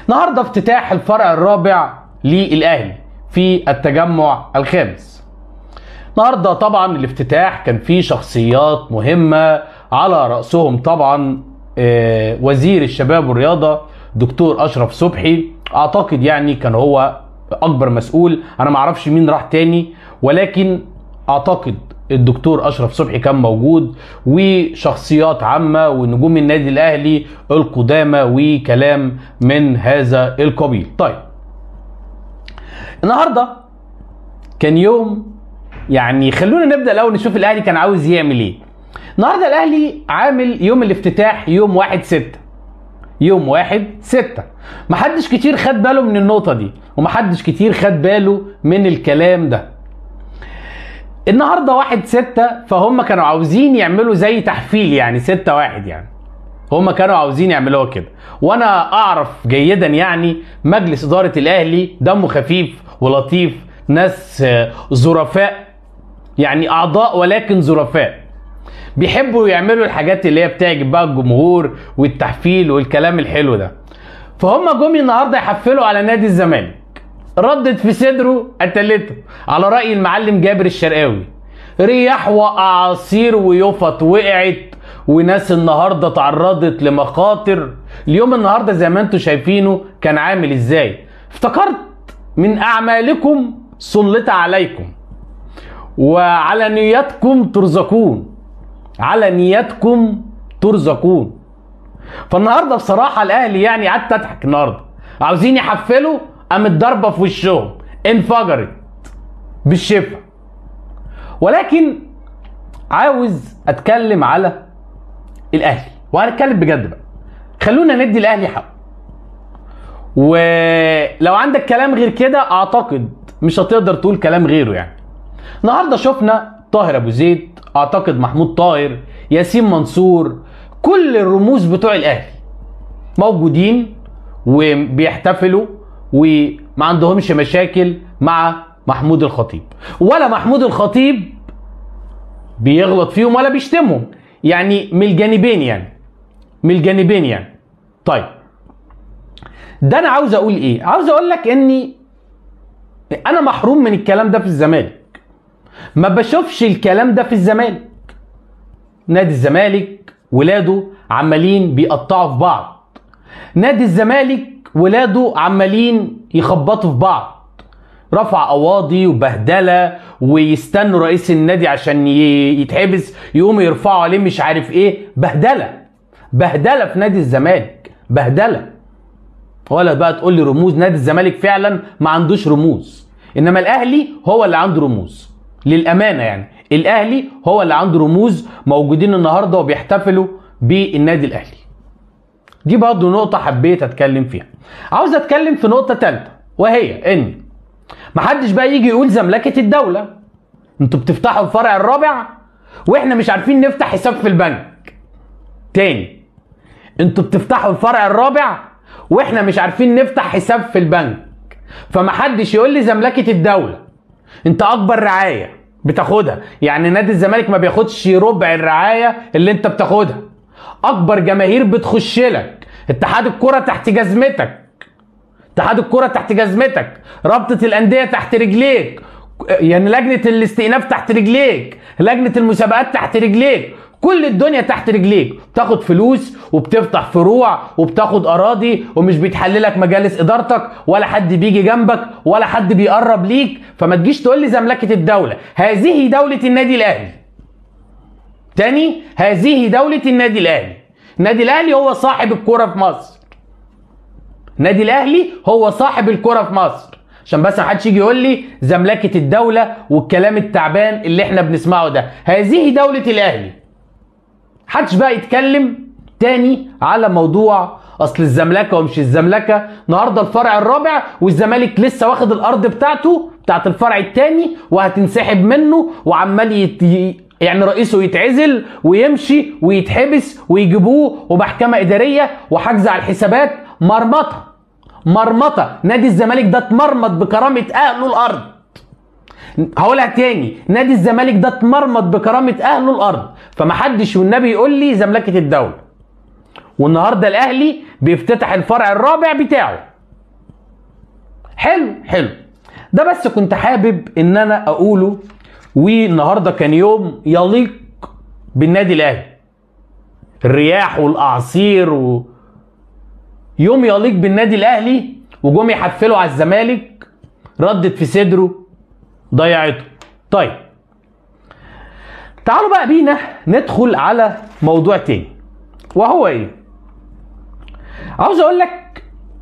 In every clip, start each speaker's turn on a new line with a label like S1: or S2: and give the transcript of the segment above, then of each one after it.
S1: النهارده افتتاح الفرع الرابع للاهلي في التجمع الخامس النهارده طبعا الافتتاح كان فيه شخصيات مهمه على راسهم طبعا آه، وزير الشباب والرياضه دكتور اشرف صبحي اعتقد يعني كان هو اكبر مسؤول انا ما اعرفش مين راح تاني ولكن اعتقد الدكتور اشرف صبحي كان موجود وشخصيات عامه ونجوم النادي الاهلي القدامى وكلام من هذا القبيل طيب النهارده كان يوم يعني خلونا نبدا الاول نشوف الاهلي كان عاوز يعمل ايه النهارده الاهلي عامل يوم الافتتاح يوم واحد ستة يوم واحد ستة محدش كتير خد باله من النقطة دي ومحدش كتير خد باله من الكلام ده النهاردة واحد ستة فهم كانوا عاوزين يعملوا زي تحفيل يعني ستة واحد يعني هم كانوا عاوزين يعملوها كده وانا اعرف جيدا يعني مجلس ادارة الاهلي دمه خفيف ولطيف ناس آه، ظرفاء يعني اعضاء ولكن ظرفاء بيحبوا يعملوا الحاجات اللي هي بتعجب بقى الجمهور والتحفيل والكلام الحلو ده فهم جم النهارده يحفلوا على نادي الزمالك ردت في صدره قتلته على رأي المعلم جابر الشرقاوي رياح وأعاصير ويفط وقعت وناس النهارده تعرضت لمخاطر اليوم النهارده زي ما انتم شايفينه كان عامل ازاي افتكرت من اعمالكم سلط عليكم وعلى نياتكم ترزقون على نياتكم ترزقون فالنهارده بصراحه الاهلي يعني قعدت اضحك النهارده عاوزين يحفلوا قامت ضربه في وشهم انفجرت بالشفا ولكن عاوز اتكلم على الاهلي وهنتكلم بجد بقى خلونا ندي الاهلي حقه ولو عندك كلام غير كده اعتقد مش هتقدر تقول كلام غيره يعني النهارده شفنا طاهر ابو زيد اعتقد محمود طاهر ياسين منصور كل الرموز بتوع الاهلي موجودين وبيحتفلوا وما عندهمش مشاكل مع محمود الخطيب ولا محمود الخطيب بيغلط فيهم ولا بيشتمهم يعني من الجانبين يعني من الجانبين يعني طيب ده انا عاوز اقول ايه عاوز اقول لك اني انا محروم من الكلام ده في الزمالك ما بشوفش الكلام ده في الزمالك نادي الزمالك ولاده عمالين بيقطعوا في بعض نادي الزمالك ولاده عمالين يخبطوا في بعض رفع قواضي وبهدله ويستنوا رئيس النادي عشان ي- يتحبس يقوموا يرفعوا عليه مش عارف ايه بهدله بهدله في نادي الزمالك بهدله ولا بقى تقول لي رموز نادي الزمالك فعلا ما عندوش رموز انما الاهلي هو اللي عنده رموز للامانه يعني الاهلي هو اللي عنده رموز موجودين النهارده وبيحتفلوا بالنادي الاهلي دي برضه نقطه حبيت اتكلم فيها عاوز اتكلم في نقطه ثالثه وهي ان محدش بقى يجي يقول زملكه الدوله انتوا بتفتحوا الفرع الرابع واحنا مش عارفين نفتح حساب في البنك تاني انتوا بتفتحوا الفرع الرابع واحنا مش عارفين نفتح حساب في البنك فمحدش يقول لي زملكه الدوله انت اكبر رعايه بتاخدها يعني نادي الزمالك ما بياخدش ربع الرعايه اللي انت بتاخدها اكبر جماهير بتخش لك اتحاد الكره تحت جزمتك اتحاد الكره تحت جزمتك رابطه الانديه تحت رجليك يعني لجنه الاستئناف تحت رجليك لجنه المسابقات تحت رجليك كل الدنيا تحت رجليك بتاخد فلوس وبتفتح فروع وبتاخد اراضي ومش بيتحللك مجالس ادارتك ولا حد بيجي جنبك ولا حد بيقرب ليك فما تجيش تقول لي زملكه الدوله هذه دوله النادي الاهلي تاني هذه دوله النادي الاهلي النادي الاهلي هو صاحب الكره في مصر النادي الاهلي هو صاحب الكره في مصر عشان بس ما حدش يجي يقول لي زملكه الدوله والكلام التعبان اللي احنا بنسمعه ده هذه دوله الاهلي حدش بقى يتكلم تاني على موضوع اصل الزملكه ومش الزملكه النهارده الفرع الرابع والزمالك لسه واخد الارض بتاعته بتاعت الفرع التاني وهتنسحب منه وعمال يت... يعني رئيسه يتعزل ويمشي ويتحبس ويجيبوه ومحكمه اداريه وحجز على الحسابات مرمطه مرمطه نادي الزمالك ده اتمرمط بكرامه اهله الارض هقولها تاني نادي الزمالك ده اتمرمط بكرامه اهله الارض فمحدش والنبي يقول لي زملكه الدوله والنهارده الاهلي بيفتتح الفرع الرابع بتاعه حلو حلو ده بس كنت حابب ان انا اقوله والنهارده كان يوم يليق بالنادي الاهلي الرياح والاعاصير و... يوم يليق بالنادي الاهلي وجم يحفلوا على الزمالك ردت في صدره ضيعته طيب تعالوا بقى بينا ندخل على موضوع تاني وهو ايه عاوز اقول لك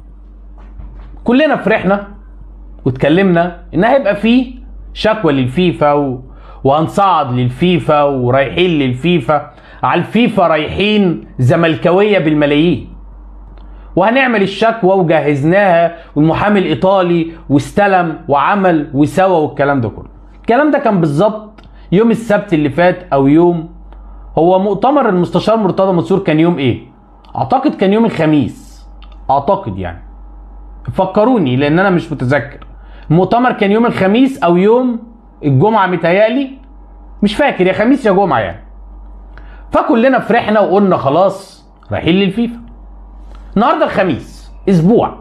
S1: كلنا فرحنا واتكلمنا ان هيبقى فيه شكوى للفيفا و... وهنصعد للفيفا ورايحين للفيفا على الفيفا رايحين زملكاويه بالملايين وهنعمل الشكوى وجهزناها والمحامي الايطالي واستلم وعمل وسوى والكلام ده كله الكلام ده كان بالظبط يوم السبت اللي فات او يوم هو مؤتمر المستشار مرتضى منصور كان يوم ايه اعتقد كان يوم الخميس اعتقد يعني فكروني لان انا مش متذكر المؤتمر كان يوم الخميس او يوم الجمعه متهيألي مش فاكر يا خميس يا جمعه يعني فكلنا فرحنا وقلنا خلاص رايحين للفيفا النهارده الخميس اسبوع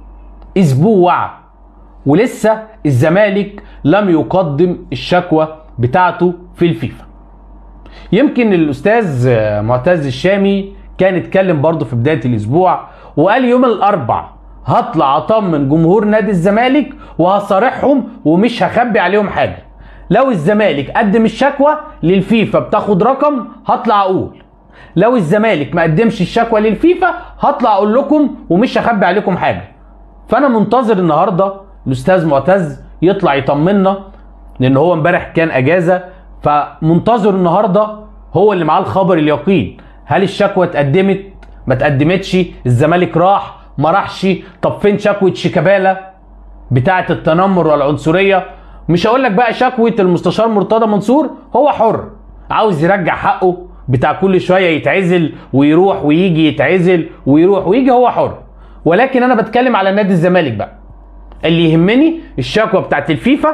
S1: اسبوع ولسه الزمالك لم يقدم الشكوى بتاعته في الفيفا يمكن الاستاذ معتز الشامي كان اتكلم برضه في بدايه الاسبوع وقال يوم الاربع هطلع اطمن جمهور نادي الزمالك وهصارحهم ومش هخبي عليهم حاجه لو الزمالك قدم الشكوى للفيفا بتاخد رقم هطلع اقول لو الزمالك ما قدمش الشكوى للفيفا هطلع اقول لكم ومش هخبي عليكم حاجه فانا منتظر النهارده الاستاذ معتز يطلع يطمنا لان هو امبارح كان اجازه فمنتظر النهارده هو اللي معاه الخبر اليقين هل الشكوى اتقدمت ما اتقدمتش الزمالك راح ما راحش طب فين شكوى شيكابالا بتاعه التنمر والعنصريه مش هقول لك بقى شكوى المستشار مرتضى منصور هو حر عاوز يرجع حقه بتاع كل شويه يتعزل ويروح ويجي يتعزل ويروح ويجي هو حر ولكن انا بتكلم على نادي الزمالك بقى اللي يهمني الشكوى بتاعت الفيفا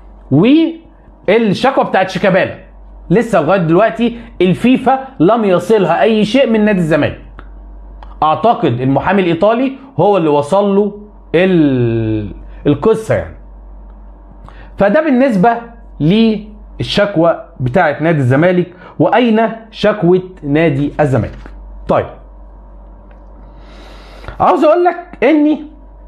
S1: والشكوى بتاعت شيكابالا لسه لغايه دلوقتي الفيفا لم يصلها اي شيء من نادي الزمالك اعتقد المحامي الايطالي هو اللي وصل له ال... القصه يعني فده بالنسبه للشكوى بتاعه نادي الزمالك واين شكوى نادي الزمالك طيب عاوز اقول لك اني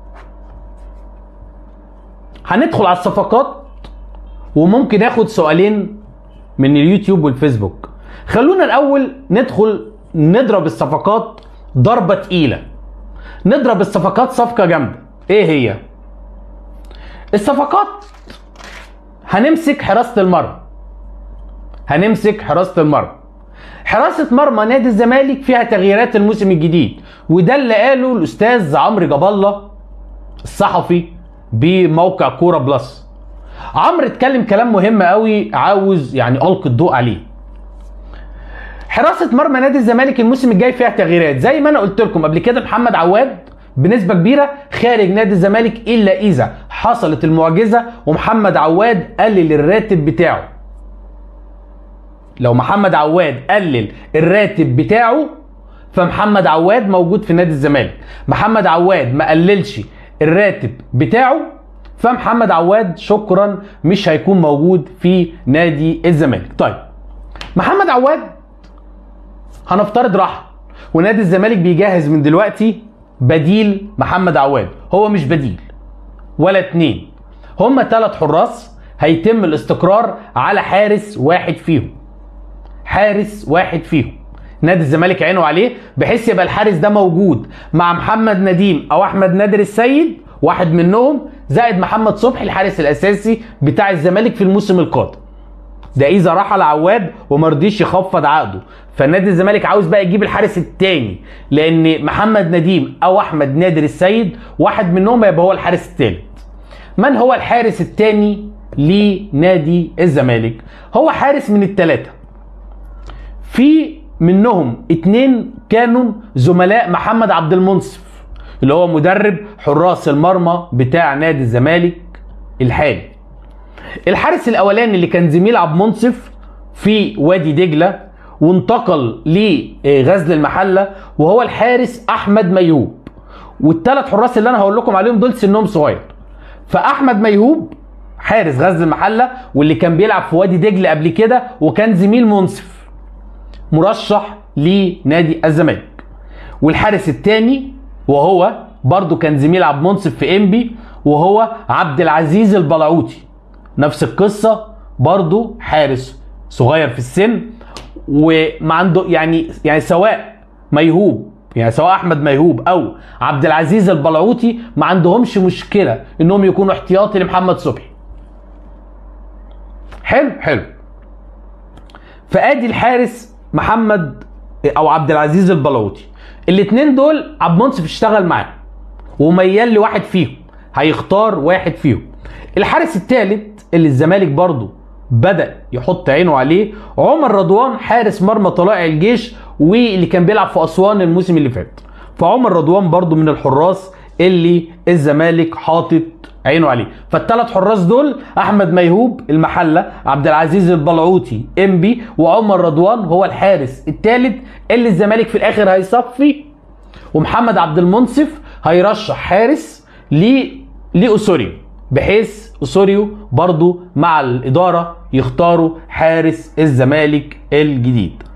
S1: هندخل على الصفقات وممكن اخد سؤالين من اليوتيوب والفيسبوك خلونا الاول ندخل نضرب الصفقات ضربه تقيله نضرب الصفقات صفقه جامده ايه هي الصفقات هنمسك حراسه المرمى هنمسك حراسه المرمى حراسه مرمى نادي الزمالك فيها تغييرات الموسم الجديد وده اللي قاله الاستاذ عمرو جاب الله الصحفي بموقع كوره بلس عمرو اتكلم كلام مهم قوي عاوز يعني القي الضوء عليه حراسه مرمى نادي الزمالك الموسم الجاي فيها تغييرات زي ما انا قلت لكم قبل كده محمد عواد بنسبة كبيرة خارج نادي الزمالك إلا إذا حصلت المعجزة ومحمد عواد قلل الراتب بتاعه لو محمد عواد قلل الراتب بتاعه فمحمد عواد موجود في نادي الزمالك محمد عواد ما قللش الراتب بتاعه فمحمد عواد شكرا مش هيكون موجود في نادي الزمالك طيب محمد عواد هنفترض راح ونادي الزمالك بيجهز من دلوقتي بديل محمد عواد هو مش بديل ولا اتنين هما تلات حراس هيتم الاستقرار على حارس واحد فيهم حارس واحد فيهم نادي الزمالك عينه عليه بحيث يبقى الحارس ده موجود مع محمد نديم او احمد نادر السيد واحد منهم زائد محمد صبحي الحارس الاساسي بتاع الزمالك في الموسم القادم ده اذا رحل عواد وما رضيش يخفض عقده فنادي الزمالك عاوز بقى يجيب الحارس الثاني لان محمد نديم او احمد نادر السيد واحد منهم هيبقى هو الحارس الثالث من هو الحارس الثاني لنادي الزمالك هو حارس من الثلاثه في منهم اتنين كانوا زملاء محمد عبد المنصف اللي هو مدرب حراس المرمى بتاع نادي الزمالك الحالي الحارس الاولاني اللي كان زميل عبد منصف في وادي دجله وانتقل لغزل المحله وهو الحارس احمد ميوب والثلاث حراس اللي انا هقول لكم عليهم دول سنهم صغير فاحمد ميهوب حارس غزل المحله واللي كان بيلعب في وادي دجله قبل كده وكان زميل منصف مرشح لنادي الزمالك والحارس الثاني وهو برضه كان زميل عبد المنصف في انبي وهو عبد العزيز البلعوتي نفس القصه برضه حارس صغير في السن وما عنده يعني يعني سواء ميهوب يعني سواء احمد ميهوب او عبد العزيز البلعوتي ما عندهمش مشكله انهم يكونوا احتياطي لمحمد صبحي حلو حلو فادي الحارس محمد او عبد العزيز البلعوتي الاثنين دول عبد المنصف اشتغل معاه وميال لواحد فيهم هيختار واحد فيهم الحارس الثالث اللي الزمالك برضه بدا يحط عينه عليه عمر رضوان حارس مرمى طلائع الجيش واللي كان بيلعب في اسوان الموسم اللي فات فعمر رضوان برضه من الحراس اللي الزمالك حاطط عينه عليه فالثلاث حراس دول احمد ميهوب المحله عبد العزيز البلعوتي انبي وعمر رضوان هو الحارس الثالث اللي الزمالك في الاخر هيصفي ومحمد عبد المنصف هيرشح حارس ل لاسوريو بحيث اسوريو برضو مع الاداره يختاروا حارس الزمالك الجديد